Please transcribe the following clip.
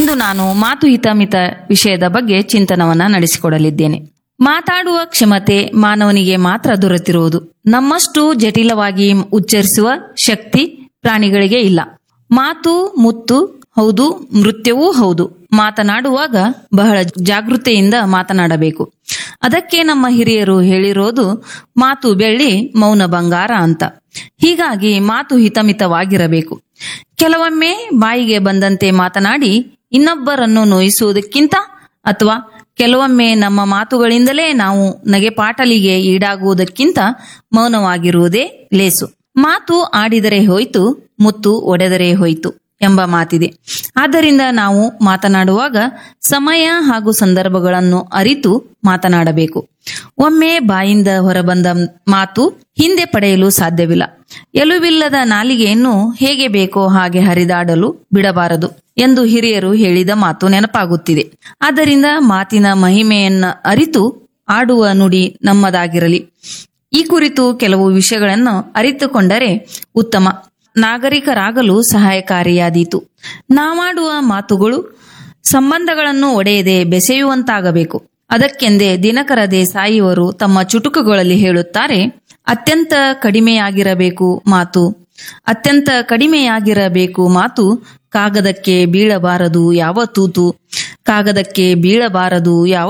ಇಂದು ನಾನು ಮಾತು ಹಿತಮಿತ ವಿಷಯದ ಬಗ್ಗೆ ಚಿಂತನವನ್ನ ನಡೆಸಿಕೊಡಲಿದ್ದೇನೆ ಮಾತಾಡುವ ಕ್ಷಮತೆ ಮಾನವನಿಗೆ ಮಾತ್ರ ದೊರೆತಿರುವುದು ನಮ್ಮಷ್ಟು ಜಟಿಲವಾಗಿ ಉಚ್ಚರಿಸುವ ಶಕ್ತಿ ಪ್ರಾಣಿಗಳಿಗೆ ಇಲ್ಲ ಮಾತು ಮುತ್ತು ಹೌದು ನೃತ್ಯವೂ ಹೌದು ಮಾತನಾಡುವಾಗ ಬಹಳ ಜಾಗೃತೆಯಿಂದ ಮಾತನಾಡಬೇಕು ಅದಕ್ಕೆ ನಮ್ಮ ಹಿರಿಯರು ಹೇಳಿರೋದು ಮಾತು ಬೆಳ್ಳಿ ಮೌನ ಬಂಗಾರ ಅಂತ ಹೀಗಾಗಿ ಮಾತು ಹಿತಮಿತವಾಗಿರಬೇಕು ಕೆಲವೊಮ್ಮೆ ಬಾಯಿಗೆ ಬಂದಂತೆ ಮಾತನಾಡಿ ಇನ್ನೊಬ್ಬರನ್ನು ನೋಯಿಸುವುದಕ್ಕಿಂತ ಅಥವಾ ಕೆಲವೊಮ್ಮೆ ನಮ್ಮ ಮಾತುಗಳಿಂದಲೇ ನಾವು ನಗೆಪಾಟಲಿಗೆ ಈಡಾಗುವುದಕ್ಕಿಂತ ಮೌನವಾಗಿರುವುದೇ ಲೇಸು ಮಾತು ಆಡಿದರೆ ಹೋಯ್ತು ಮುತ್ತು ಒಡೆದರೆ ಹೋಯ್ತು ಎಂಬ ಮಾತಿದೆ ಆದ್ದರಿಂದ ನಾವು ಮಾತನಾಡುವಾಗ ಸಮಯ ಹಾಗೂ ಸಂದರ್ಭಗಳನ್ನು ಅರಿತು ಮಾತನಾಡಬೇಕು ಒಮ್ಮೆ ಬಾಯಿಂದ ಹೊರಬಂದ ಮಾತು ಹಿಂದೆ ಪಡೆಯಲು ಸಾಧ್ಯವಿಲ್ಲ ಎಲುಬಿಲ್ಲದ ನಾಲಿಗೆಯನ್ನು ಹೇಗೆ ಬೇಕೋ ಹಾಗೆ ಹರಿದಾಡಲು ಬಿಡಬಾರದು ಎಂದು ಹಿರಿಯರು ಹೇಳಿದ ಮಾತು ನೆನಪಾಗುತ್ತಿದೆ ಆದ್ದರಿಂದ ಮಾತಿನ ಮಹಿಮೆಯನ್ನ ಅರಿತು ಆಡುವ ನುಡಿ ನಮ್ಮದಾಗಿರಲಿ ಈ ಕುರಿತು ಕೆಲವು ವಿಷಯಗಳನ್ನು ಅರಿತುಕೊಂಡರೆ ಉತ್ತಮ ನಾಗರಿಕರಾಗಲು ಸಹಾಯಕಾರಿಯಾದೀತು ನಾವಾಡುವ ಮಾತುಗಳು ಸಂಬಂಧಗಳನ್ನು ಒಡೆಯದೆ ಬೆಸೆಯುವಂತಾಗಬೇಕು ಅದಕ್ಕೆಂದೇ ದಿನಕರ ದೇಸಾಯಿಯವರು ತಮ್ಮ ಚುಟುಕುಗಳಲ್ಲಿ ಹೇಳುತ್ತಾರೆ ಅತ್ಯಂತ ಕಡಿಮೆಯಾಗಿರಬೇಕು ಮಾತು ಅತ್ಯಂತ ಕಡಿಮೆಯಾಗಿರಬೇಕು ಮಾತು ಕಾಗದಕ್ಕೆ ಬೀಳಬಾರದು ಯಾವ ತೂತು ಕಾಗದಕ್ಕೆ ಬೀಳಬಾರದು ಯಾವ